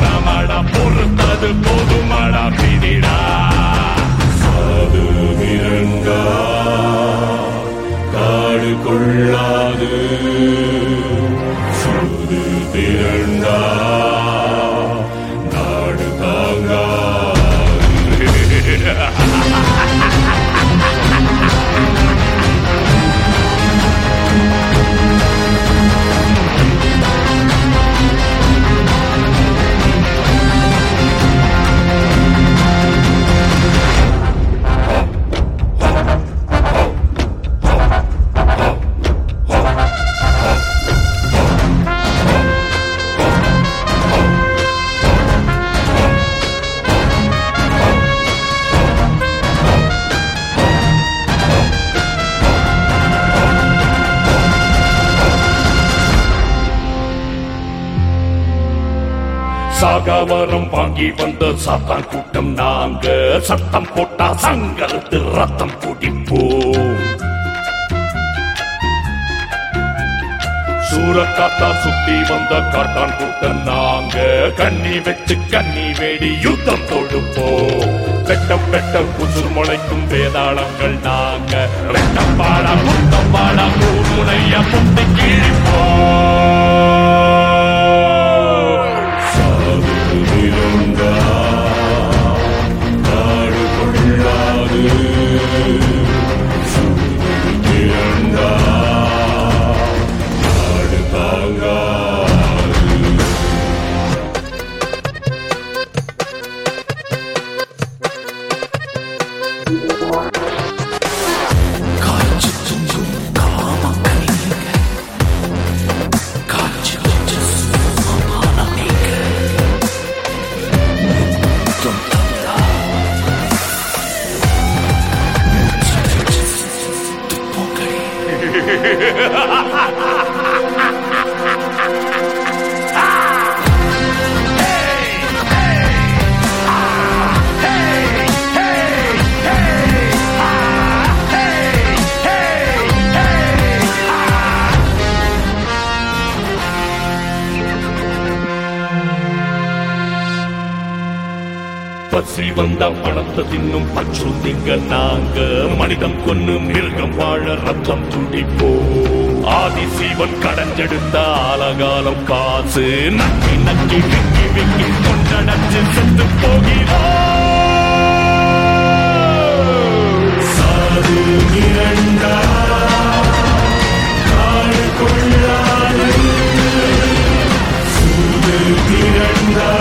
போனமடா பொறுத்தது போதுமடா பிடிடா சாது மிரண்டா காடு கொள்ளாது சூது திரண்டா நாடு தாங்காது சாகாவரம் வாங்கி வந்த சாத்தான் கூட்டம் நாங்க சத்தம் போட்டா சங்கரத்து ரத்தம் குடிப்போம் சூரக்காத்தா சுத்தி வந்த காட்டான் கூட்டம் நாங்க கண்ணி வச்சு கண்ணி வேடி யுத்தம் தொடுப்போம் வெட்டம் வெட்டம் குசுர் முளைக்கும் வேதாளங்கள் நாங்க ரெட்டம் பாடா முத்தம் பாடா முனைய முட்டி கிழிப்போம் சாது விருந்தா நாடு கொள்ளாது சூது திரண்டா நாடு தாங்காது காய்ச்சி துஞ்சும் காமக்கணிக காய்ச்சி துஞ்ச சுகமான நீங்க முத்தம் தவிரா மூச்சு வச்சு துப்போங்களே பசி வந்த பணத்தை தின்னும் பச்சு திங்க நாங்க மனிதம் கொன்னு மிருகம் வாழ ரத்தம் துடிப்போம் ஆதி சீவன் கடஞ்செடுத்த ஆலகாலம் காசு நக்கி நக்கி விக்கி விக்கி கொண்டடைச்சு செத்து போகிறோம் சாது இரண்டா காடு கொள்ளாது சூது திரண்டா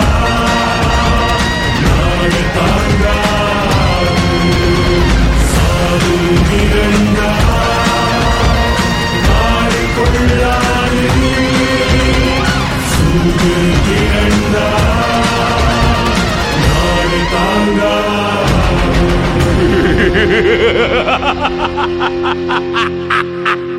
நாடு தாங்காது சாது திரண்டா நாடு கொள்ளாது சூது திரண்டா நாடு தாங்காது